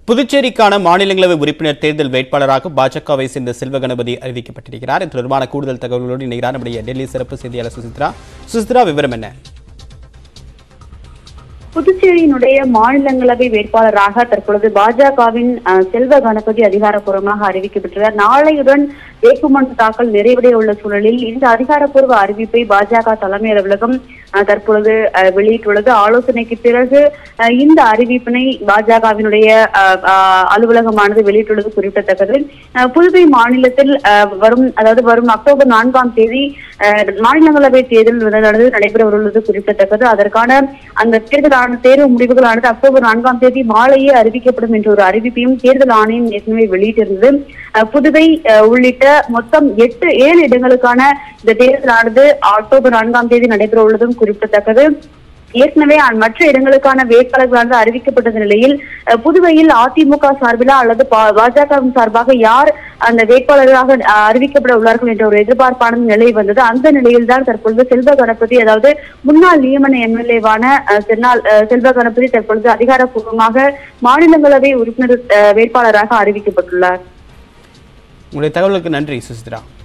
புதுச்சேரிக்கான மாநிலங்களவை உறுப்பினர் தேர்தல் வேட்பாளராக பாஜகவை சேர்ந்த செல்வ கணபதி அறிவிக்கப்பட்டிருக்கிறார் இது தொடர்பான கூடுதல் தகவல்களோடு இணைகிறார் நம்முடைய டெல்லி சிறப்பு செய்தியாளர் சுசித்ரா சுசித்ரா விவரம் என்ன புதுச்சேரியினுடைய மாநிலங்களவை வேட்பாளராக தற்பொழுது பாஜகவின் அஹ், செல்வ கணபதி அதிகாரப்பூர்வமாக அறிவிக்கப்பட்டுள்ளார் நாளையுடன் வேட்புமனு தாக்கல் நிறைவடைய உள்ள சூழலில் இந்த அதிகாரப்பூர்வ அறிவிப்பை பாஜக தலைமை அலுவலகம் அஹ், தற்பொழுது அஹ், வெளியிட்டுள்ளது ஆலோசனைக்கு பிறகு அஹ், இந்த அறிவிப்பினை பாஜகவினுடைய அஹ், அஹ், அலுவலகமானது வெளியிட்டுள்ளது குறிப்பிடத்தக்கது அஹ், புதுவை மாநிலத்தில் அஹ், வரும் அதாவது வரும் அக்டோபர் நான்காம் தேதி அஹ், மாநிலங்களவை தேர்தல் நடந்து நடைபெற உள்ளது குறிப்பிடத்தக்கது அதற்கான அந்த தேர்தலான தேர்வு முடிவுகளானது அக்டோபர் நான்காம் தேதி மாலையே அறிவிக்கப்படும் என்ற ஒரு அறிவிப்பையும் தேர்தல் ஆணையம் ஏற்கனவே வெளியிட்டிருந்தது அஹ், புதுவை அஹ், உள்ளிட்ட மொத்தம் எட்டு ஏழு இடங்களுக்கான இந்த தேர்தலானது அக்டோபர் நான்காம் தேதி நடைபெற உள்ளதும் குறிப்பிடத்தக்கது ஏற்கனவே அ- மற்ற இடங்களுக்கான வேட்பாளர்களானது அறிவிக்கப்பட்ட நிலையில் அஹ், புதுவையில் அதிமுக சார்பிலா அல்லது பா- பாஜகவின் சார்பாக யார் அந்த வேட்பாளர்களாக அஹ், அறிவிக்கப்பட உள்ளார்கள் என்ற ஒரு எதிர்பார்ப்பான நிலை வந்தது அந்த நிலையில்தான் தற்பொழுது செல்வ கணபதி அதாவது முன்னாள் நியமன எம்எல்ஏவான சென்னால் அஹ், செல்வ கணபதி தற்பொழுது அதிகாரப்பூர்வமாக மாநிலங்களவை உறுப்பினர் அஹ், வேட்பாளராக அறிவிக்கப்பட்டுள்ளார் உங்களுடைய தகவலுக்கு நன்றி சுசித்ரா